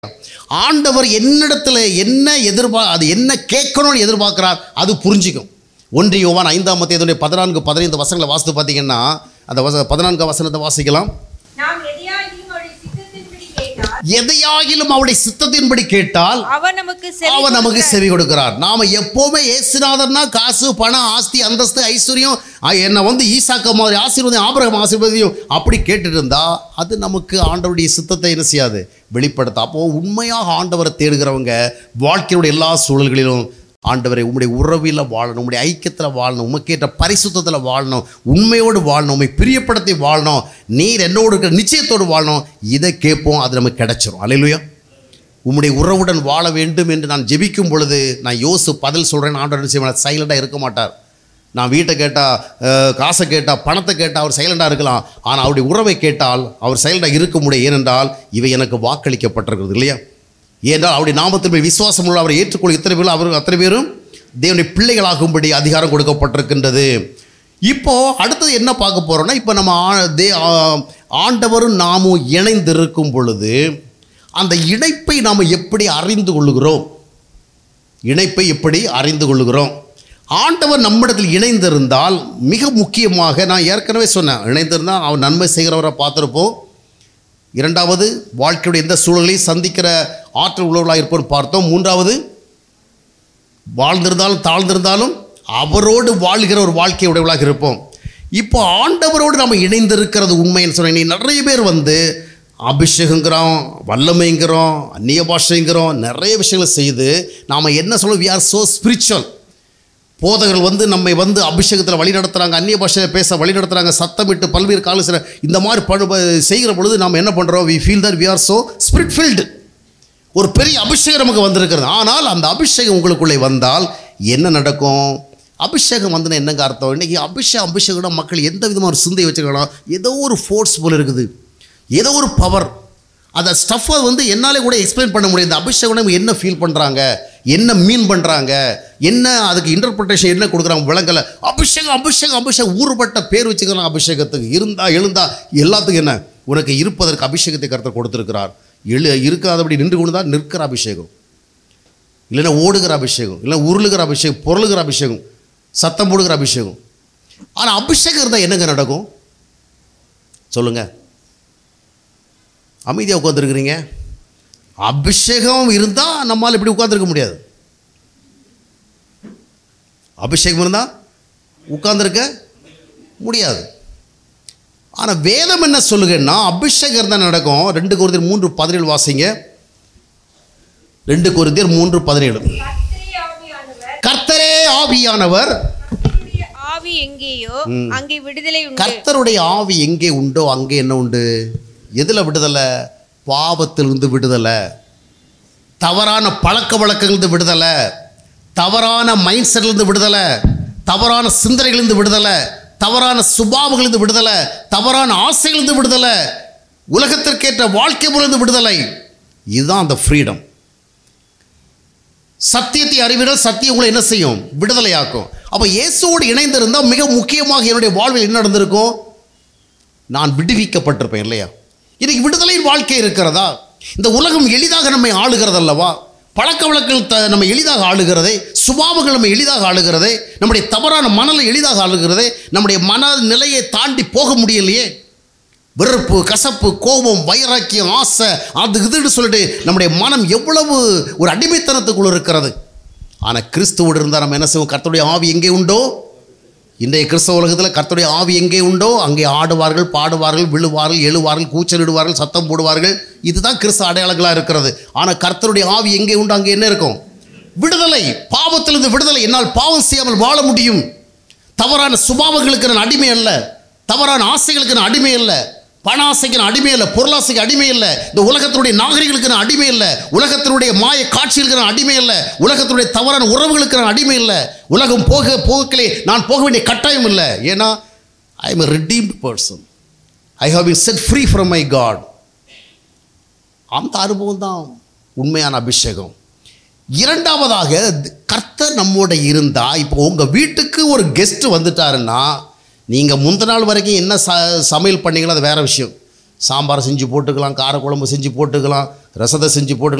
ஆண்டவர் என்னிடத்துல என்ன எதிர்பார் அது என்ன கேட்கணும்னு எதிர்பார்க்கிறார் அது புரிஞ்சுக்கும் ஒன்று யோவான் ஐந்தாம் மத்தியதுடைய பதினான்கு பதினைந்து வசனங்களை வாசித்து பார்த்தீங்கன்னா அந்த வச பதினான்கு வசனத்தை வாசிக்கலாம் நாம் எதையாகிலும் அவருடைய சித்தத்தின்படி கேட்டால் எதையாகிலும் அவருடைய சித்தத்தின்படி கேட்டால் அவர் நமக்கு செவி அவர் நமக்கு கொடுக்கிறார். செவி கொடுக்கிறார் நாம எப்பவுமே ஏசுநாதர்னா காசு பணம் ஆஸ்தி அந்தஸ்து ஐஸ்வர்யம் அ, என்னை வந்து ஈசாக்க மாதிரி ஆசீர்வதியும் ஆபிரகம் ஆசீர்வதியும் அப்படி கேட்டுட்டு இருந்தா அது நமக்கு ஆண்டவருடைய சித்தத்தை என்ன செய்யாது வெளிப்படுத்த அப்போ உண்மையாக ஆண்டவரை தேடுகிறவங்க வாழ்க்கையுடைய எல்லா சூழல்களிலும் ஆண்டவரை உம்முடைய உறவில் வாழணும் உம்முடைய ஐக்கியத்தில் வாழணும் உமக்கேற்ற பரிசுத்தத்தில் வாழணும் உண்மையோடு வாழணும் உண்மை பிரியப்படத்தை வாழணும் நீர் என்னோடு இருக்கிற நிச்சயத்தோடு வாழணும் இதை கேட்போம் அது நமக்கு கிடைச்சிரும் அல்லையா உம்முடைய உறவுடன் வாழ வேண்டும் என்று நான் ஜெபிக்கும் பொழுது நான் யோசு பதில் சொல்கிறேன் ஆண்டவர் என்ன செய்வார் சைலண்டாக இருக்க மாட்டார் நான் வீட்டை கேட்டால் காசை கேட்டால் பணத்தை கேட்டால் அவர் சைலண்டாக இருக்கலாம் ஆனால் அவருடைய உறவை கேட்டால் அவர் சைலண்டாக இருக்க முடியும் ஏனென்றால் இவை எனக்கு வாக்களிக்கப்பட்டிருக்கிறது இல்லையா ஏனென்றால் அவருடைய நாமத்தில் மேல் விசுவாசம் உள்ள அவரை ஏற்றுக்கொள்ள இத்தனை பேரும் அவர் அத்தனை பேரும் தேவனுடைய பிள்ளைகளாகும்படி அதிகாரம் கொடுக்கப்பட்டிருக்கின்றது இப்போ அடுத்தது என்ன பார்க்க போறோம்னா இப்போ நம்ம ஆ- தே ஆ- ஆண்டவரும் நாமும் இணைந்திருக்கும் பொழுது அந்த இணைப்பை நாம் எப்படி அறிந்து கொள்ளுகிறோம் இணைப்பை எப்படி அறிந்து கொள்ளுகிறோம் ஆண்டவர் நம்மிடத்தில் இணைந்திருந்தால் மிக முக்கியமாக நான் ஏற்கனவே சொன்னேன் இணைந்திருந்தால் அவர் நன்மை செய்கிறவரை பார்த்துருப்போம் இரண்டாவது வாழ்க்கையுடைய எந்த சூழலையும் சந்திக்கிற ஆற்றல் உள்ளவர்களாக இருப்போம் பார்த்தோம் மூன்றாவது வாழ்ந்திருந்தாலும் தாழ்ந்திருந்தாலும் அவரோடு வாழ்கிற ஒரு வாழ்க்கை உடையவளாக இருப்போம் இப்போ ஆண்டவரோடு நம்ம இணைந்திருக்கிறது உண்மைன்னு சொன்னேன் இன்னைக்கு நிறைய பேர் வந்து அபிஷேகங்கிறோம் வல்லமைங்கிறோம் அந்நிய பாஷைங்கிறோம் நிறைய விஷயங்களை செய்து நாம் என்ன சொல்லுவோம் வி ஆர் ஸோ ஸ்பிரிச்சுவல் போதகர்கள் வந்து நம்மை வந்து அபிஷேகத்தில் வழி நடத்துகிறாங்க அந்நிய பாஷையில் பேச வழி நடத்துகிறாங்க சத்தமிட்டு பல்வேறு கால சில இந்த மாதிரி பணு செய்கிற பொழுது நாம் என்ன பண்ணுறோம் we feel that we are so spirit filled ஒரு பெரிய அபிஷேகம் நமக்கு வந்திருக்கிறது ஆனால் அந்த அபிஷேகம் உங்களுக்குள்ளே வந்தால் என்ன நடக்கும் அபிஷேகம் வந்து என்னங்க அர்த்தம் இன்றைக்கி அபிஷேகம் அபிஷேகம்னா மக்கள் எந்த விதமாக ஒரு சிந்தை வச்சுக்கலாம் ஏதோ ஒரு ஃபோர்ஸ் போல் இருக்குது ஏதோ ஒரு பவர் அந்த ஸ்டஃப்பை வந்து என்னாலே கூட எக்ஸ்பிளைன் பண்ண முடியாது இந்த அபிஷேகம் என்ன ஃபீல் பண்ணுறாங்க என்ன மீன் பண்ணுறாங்க என்ன அதுக்கு இன்டர்பிரிட்டேஷன் என்ன கொடுக்குறாங்க விளங்கலை அபிஷேகம் அபிஷேகம் அபிஷேகம் ஊறுபட்ட பேர் வச்சுக்கலாம் அபிஷேகத்துக்கு இருந்தா எழுந்தா எல்லாத்துக்கும் என்ன உனக்கு இருப்பதற்கு அபிஷேகத்தை கருத்தை கொடுத்துருக்கிறார் எழு இருக்காதபடி நின்று கொண்டு தான் நிற்கிற அபிஷேகம் இல்லைன்னா ஓடுகிற அபிஷேகம் இல்லை உருளுகிற அபிஷேகம் பொருளுகிற அபிஷேகம் சத்தம் போடுகிற அபிஷேகம் ஆனால் அபிஷேகம் இருந்தால் என்னங்க நடக்கும் சொல்லுங்க அமைதியாக உட்காந்துருக்குறீங்க அபிஷேகம் இருந்தால் நம்மால் இப்படி உட்காந்துருக்க முடியாது அபிஷேகம் இருந்தால் உட்கார்ந்திருக்க முடியாது ஆனால் வேதம் என்ன சொல்லுங்கன்னா அபிஷேகம் தான் நடக்கும் ரெண்டு குருதியர் மூன்று பதினேழு வாசிங்க ரெண்டு குருதியர் மூன்று பதினேழு கர்த்தரே ஆவியானவர் கர்த்தரே ஆவியானவர் கர்த்தருடைய ஆவி எங்கேயோ அங்கே விடுதலை உண்டு கர்த்தருடைய ஆவி எங்கே உண்டோ அங்கே என்ன உண்டு எதில் விடுதலை பாவத்திலிருந்து விடுதலை தவறான பழக்க வழக்கங்களிலிருந்து விடுதலை தவறான மைண்ட் செட்லேருந்து விடுதலை தவறான சிந்தனைகளிலிருந்து விடுதலை தவறான சுபாவங்களிலிருந்து விடுதலை தவறான ஆசைகளிலிருந்து விடுதலை உலகத்திற்கேற்ற வாழ்க்கை முறையிலிருந்து விடுதலை இதுதான் அந்த ஃப்ரீடம் சத்தியத்தை அறிவிடல் சத்தியம் உங்களை என்ன செய்யும் விடுதலையாக்கும் அப்போ இயேசுவோடு இணைந்திருந்தால் மிக முக்கியமாக என்னுடைய வாழ்வில் என்ன நடந்திருக்கும் நான் விடுவிக்கப்பட்டிருப்பேன் இல்லையா இன்னைக்கு விடுதலையின் வாழ்க்கை இருக்கிறதா இந்த உலகம் எளிதாக நம்மை ஆளுகிறது அல்லவா பழக்க வழக்கங்கள் த நம்ம எளிதாக ஆளுகிறதே சுபாவங்கள் நம்ம எளிதாக ஆளுகிறதே நம்முடைய தவறான மனநிலை எளிதாக ஆளுகிறதே நம்முடைய மன நிலையை தாண்டி போக முடியலையே வெறுப்பு கசப்பு கோபம் வைராக்கியம் ஆசை அது இதுன்னு சொல்லிட்டு நம்முடைய மனம் எவ்வளவு ஒரு அடிமைத்தனத்துக்குள்ள இருக்கிறது ஆனால் கிறிஸ்துவோடு இருந்தால் நம்ம என்ன செய்வோம் கர்த்தருடைய ஆவி எங்கே உண்டோ இன்றைய கிறிஸ்தவ உலகத்தில் கர்த்தருடைய ஆவி எங்கே உண்டோ அங்கே ஆடுவார்கள் பாடுவார்கள் விழுவார்கள் எழுவார்கள் கூச்சலிடுவார்கள் சத்தம் போடுவார்கள் இதுதான் கிறிஸ்தவ அடையாளங்களாக இருக்கிறது ஆனால் கர்த்தருடைய ஆவி எங்கே உண்டோ அங்கே என்ன இருக்கும் விடுதலை பாவத்திலிருந்து விடுதலை என்னால் பாவம் செய்யாமல் வாழ முடியும் தவறான சுபாவங்களுக்கு நான் அடிமை அல்ல தவறான ஆசைகளுக்கு நான் அடிமை அல்ல பண ஆசைக்கு நான் அடிமை இல்லை பொருளாசைக்கு அடிமை இல்லை இந்த உலகத்தினுடைய நாகரிகளுக்கு நான் அடிமை இல்லை உலகத்தினுடைய மாய காட்சிகளுக்கு நான் அடிமை இல்லை உலகத்தினுடைய தவறான உறவுகளுக்கு நான் அடிமை இல்லை உலகம் போக போகலே நான் போக வேண்டிய கட்டாயம் இல்லை ஏன்னா I am a redeemed person I have been set free from my God அந்த அனுபவம் தான் உண்மையான அபிஷேகம் இரண்டாவதாக கர்த்தர் நம்மோட இருந்தா இப்போ உங்கள் வீட்டுக்கு ஒரு கெஸ்ட் வந்துட்டாருன்னா நீங்கள் முந்த நாள் வரைக்கும் என்ன ச சமையல் பண்ணீங்களோ அது வேற விஷயம் சாம்பார் செஞ்சு போட்டுக்கலாம் காரக்குழம்பு செஞ்சு போட்டுக்கலாம் ரசத்தை செஞ்சு போட்டுக்கலாம்